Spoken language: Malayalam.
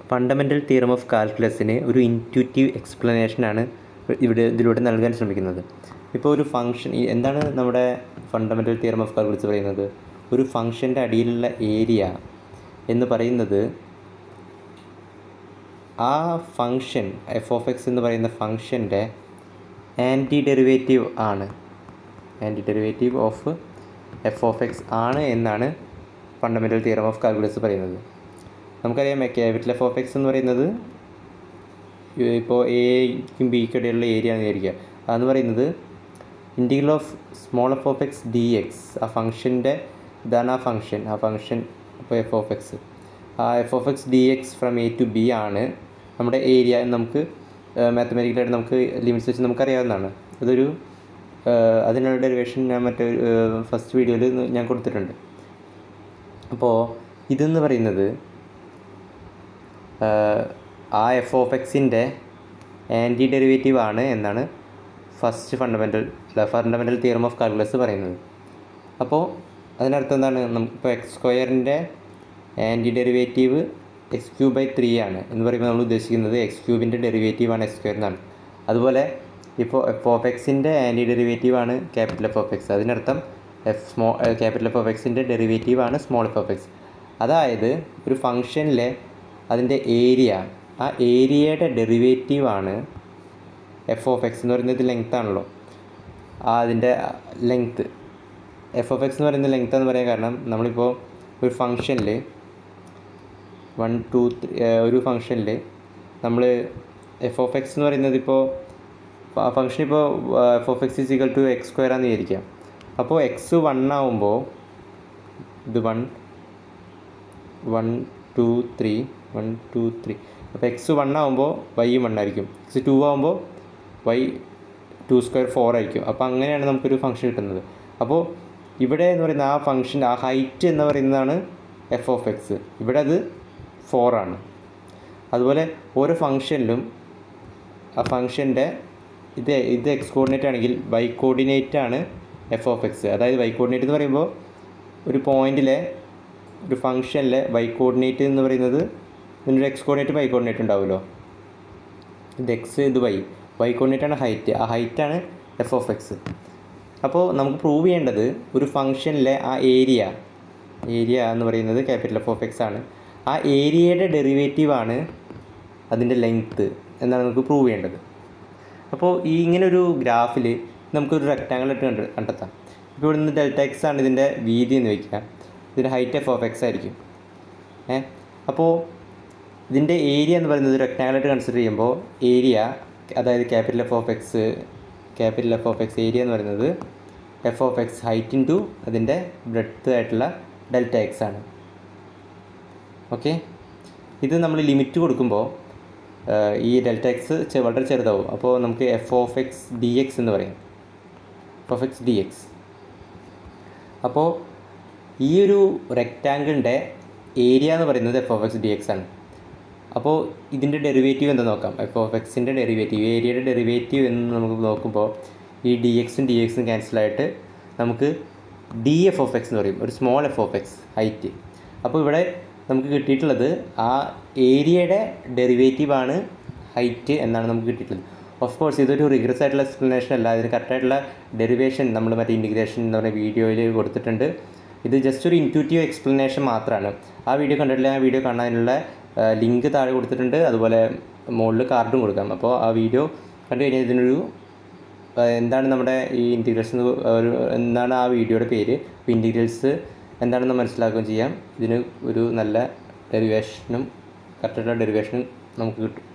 ഫണ്ടമെൻ്റൽ തിയറം ഓഫ് കാൽക്കുലസിന് ഒരു ഇൻറ്റ്യൂറ്റീവ് എക്സ്പ്ലനേഷനാണ് ഇവിടെ ഇതിലൂടെ നൽകാൻ ശ്രമിക്കുന്നത് ഇപ്പോൾ ഒരു ഫംഗ്ഷൻ എന്താണ് നമ്മുടെ ഫണ്ടമെൻ്റൽ തിയറം ഓഫ് കാൽക്കുലസ് പറയുന്നത് ഒരു ഫംഗ്ഷൻ്റെ അടിയിലുള്ള ഏരിയ എന്ന് പറയുന്നത് ആ ഫംഗ്ഷൻ എഫ് ഓഫ് എക്സ് എന്ന് പറയുന്ന ഫംഗ്ഷൻ്റെ ആൻറ്റി ഡെറിവേറ്റീവ് ആണ് anti derivative of f of x ആണ് എന്നാണ് ഫണ്ടമെൻ്റൽ തിയറം ഓഫ് കാൽക്കുലസ് പറയുന്നത് നമുക്കറിയാം ക്യാപിറ്റൽ എഫ് ഓഫ് എക്സ് എന്ന് പറയുന്നത് ഇപ്പോൾ എക്കും ബിക്കും ഇടയിലുള്ള ഏരിയ എന്ന് വിചാരിക്കുക അതെന്ന് പറയുന്നത് integral of small f of x d x ആ ഫംഗ്ഷൻ്റെ ഇതാണ് ആ ഫംഗ്ഷൻ ആ ഫംഗ്ഷൻ ഇപ്പോൾ എഫ് ഓഫ് എക്സ് ആ f of x d x from a to b ആണ് നമ്മുടെ ഏരിയ എന്ന് നമുക്ക് മാത്തമാറ്റിക്കലായിട്ട് നമുക്ക് ലിമിറ്റ്സ് വെച്ച് നമുക്കറിയാവുന്നതാണ് അതൊരു അതിനുള്ള ഡെറിവേഷൻ ഞാൻ മറ്റേ ഫസ്റ്റ് വീഡിയോയിൽ ഞാൻ കൊടുത്തിട്ടുണ്ട് അപ്പോൾ ഇതെന്ന് പറയുന്നത് ആ എഫ് ഓഫ് എക്സിൻ്റെ ആൻറ്റി ഡെറിവേറ്റീവ് ആണ് എന്നാണ് first fundamental fundamental theorem of calculus പറയുന്നത് അപ്പോൾ അതിനർത്ഥം എന്താണ് നമുക്കിപ്പോൾ എക്സ് സ്ക്വയറിൻ്റെ anti derivative x cube by three ആണ് എന്ന് പറയുമ്പോൾ നമ്മൾ ഉദ്ദേശിക്കുന്നത് എക്സ് ക്യൂബിൻ്റെ ഡെറിവേറ്റീവ് ആണ് എക്സ് സ്ക്വയർ എന്നാണ് അതുപോലെ ഇപ്പോൾ എഫ് ഓഫ് എക്സിൻ്റെ ആൻറ്റി ഡെറിവേറ്റീവ് ആണ് ക്യാപിറ്റൽ എഫ് ഓഫ് എക്സ് അതിനർത്ഥം f small capital f of എക്സിൻ്റെ ഡെറിവേറ്റീവ് ആണ് സ്മോൾ എഫ് ഓഫ് എക്സ് അതായത് ഒരു ഫംഗ്ഷനിലെ അതിൻ്റെ ഏരിയ ആ ഏരിയയുടെ ഡെറിവേറ്റീവ് ആണ് എഫ് ഓഫ് എക്സ് എന്ന് പറയുന്നത് ലെങ്ത് ആണല്ലോ ആ അതിൻ്റെ ലെങ്ത്ത് എഫ് ഓഫ് എക്സ് എന്ന് പറയുന്ന ലെങ്ത് എന്ന് പറയാൻ കാരണം നമ്മളിപ്പോൾ ഒരു ഫംഗ്ഷനിൽ വൺ ടു ത്രീ ഒരു ഫംഗ്ഷനിൽ നമ്മൾ എഫ് ഓഫ് എക്സ് എന്ന് പറയുന്നത് ഇപ്പോൾ ഫംഗ്ഷൻ ഇപ്പോൾ f of x is equal to x square ആണെന്ന് വിചാരിക്കാം അപ്പോൾ എക്സ് വൺ ആവുമ്പോൾ ഇത് one one two three one two three അപ്പോൾ എക്സ് വൺ ആകുമ്പോൾ വൈ വൺ ആയിരിക്കും എക്സ് ടു ആകുമ്പോൾ വൈ ടു സ്ക്വയർ ഫോർ ആയിരിക്കും അപ്പോൾ അങ്ങനെയാണ് നമുക്കൊരു ഫംഗ്ഷൻ കിട്ടുന്നത് അപ്പോൾ ഇവിടെ എന്ന് പറയുന്ന ആ ഫംഗ്ഷൻ ആ ഹൈറ്റ് എന്ന് പറയുന്നതാണ് എഫ് ഓഫ് എക്സ് ഇവിടെ അത് ഫോറാണ് അതുപോലെ ഓരോ ഫംഗ്ഷനിലും ആ ഫംഗ്ഷൻ്റെ ഇത് ഇത് എക്സ് കോർഡിനേറ്റ് ആണെങ്കിൽ വൈ കോർഡിനേറ്റ് ആണ് എഫ് ഓഫ് എക്സ് അതായത് വൈ കോർഡിനേറ്റ് എന്ന് പറയുമ്പോൾ ഒരു പോയിന്റിലെ ഒരു ഫംഗ്ഷനിലെ വൈ കോർഡിനേറ്റ് എന്ന് പറയുന്നത് ഇതിനൊരു എക്സ് കോർഡിനേറ്റ് വൈ കോർഡിനേറ്റ് ഉണ്ടാവുമല്ലോ ഇത് എക്സ് ഇത് വൈ വൈ കോർഡിനേറ്റ് ആണ് ഹൈറ്റ് ആ ഹൈറ്റാണ് എഫ് ഓഫ് എക്സ് അപ്പോൾ നമുക്ക് പ്രൂവ് ചെയ്യേണ്ടത് ഒരു ഫംഗ്ഷനിലെ ആ ഏരിയ ഏരിയ എന്ന് പറയുന്നത് ക്യാപിറ്റൽ എഫ് ഓഫ് എക്സ് ആണ് ആ ഏരിയയുടെ ഡെറിവേറ്റീവ് ആണ് അതിൻ്റെ ലെങ്ത്ത് എന്നാണ് നമുക്ക് പ്രൂവ് ചെയ്യേണ്ടത് അപ്പോൾ ഈ ഇങ്ങനെ ഒരു ഗ്രാഫിൽ നമുക്കൊരു റെക്റ്റാങ്കിൾ ഇട്ട് കണ്ട് കണ്ടെത്താം ഇപ്പോൾ ഇവിടെ നിന്ന് ഡെൽറ്റ എക്സ് ആണ് ഇതിൻ്റെ വീതി എന്ന് വയ്ക്കുക ഇതിൻ്റെ ഹൈറ്റ് എഫ് ഓഫ് എക്സ് ആയിരിക്കും ഏ അപ്പോൾ ഇതിൻ്റെ ഏരിയ എന്ന് പറയുന്നത് റെക്റ്റാങ്കിളായിട്ട് കൺസിഡർ ചെയ്യുമ്പോൾ ഏരിയ അതായത് capital f of x capital f of x area എന്ന് പറയുന്നത് f of x height into അതിൻ്റെ ബ്രെഡ്ത്ത് ആയിട്ടുള്ള ഡെൽറ്റ എക്സ് ആണ് ഓക്കെ ഇത് നമ്മൾ ലിമിറ്റ് കൊടുക്കുമ്പോൾ ഈ ഡെൽറ്റ എക്സ് വളരെ ചെറുതാവും അപ്പോൾ നമുക്ക് f of x d x എന്ന് പറയാം f of x d x അപ്പോൾ ഈ ഒരു റെക്റ്റാങ്കിളിൻ്റെ ഏരിയ എന്ന് പറയുന്നത് f of x d x ആണ് അപ്പോൾ ഇതിൻ്റെ ഡെറിവേറ്റീവ് എന്താ നോക്കാം എഫ് ഓഫ് എക്സിൻ്റെ ഡെറിവേറ്റീവ് ഏരിയയുടെ ഡെറിവേറ്റീവ് എന്ന് നമുക്ക് നോക്കുമ്പോൾ ഈ ഡി എക്സും ഡി എക്സും ക്യാൻസലായിട്ട് നമുക്ക് ഡി എഫ് ഓഫ് എക്സ് എന്ന് പറയും ഒരു small f of x height അപ്പോൾ ഇവിടെ നമുക്ക് കിട്ടിയിട്ടുള്ളത് ആ ഏരിയയുടെ ഡെറിവേറ്റീവ് ആണ് ഹൈറ്റ് എന്നാണ് നമുക്ക് കിട്ടിയിട്ടുള്ളത് ഓഫ് കോഴ്സ് ഇതൊരു റിഗ്രസ് ആയിട്ടുള്ള എക്സ്പ്ലനേഷൻ അല്ല ഇതിന് കറക്റ്റായിട്ടുള്ള ഡെറിവേഷൻ നമ്മൾ മറ്റേ ഇൻറ്റിഗ്രേഷൻ എന്ന് പറയുന്ന വീഡിയോയിൽ കൊടുത്തിട്ടുണ്ട് ഇത് ജസ്റ്റ് ഒരു ഇൻറ്റ്യൂറ്റീവ് എക്സ്പ്ലനേഷൻ മാത്രമാണ് ആ വീഡിയോ കണ്ടിട്ടില്ല ആ വീഡിയോ കാണാനുള്ള ലിങ്ക് താഴെ കൊടുത്തിട്ടുണ്ട് അതുപോലെ മുകളിൽ കാർഡും കൊടുക്കാം അപ്പോൾ ആ വീഡിയോ കണ്ടു കഴിഞ്ഞാൽ ഇതിനൊരു എന്താണ് നമ്മുടെ ഈ ഇൻറ്റിഗ്രേഷൻ ഒരു എന്താണ് ആ വീഡിയോയുടെ പേര് അപ്പോൾ ഇൻറ്റിഗ്രൽസ് എന്താണെന്ന് മനസ്സിലാക്കുകയും ചെയ്യാം ഇതിന് ഒരു നല്ല ഡെറിവേഷനും കറക്റ്റായിട്ടുള്ള ഡെറിവേഷനും നമുക്ക് കിട്ടും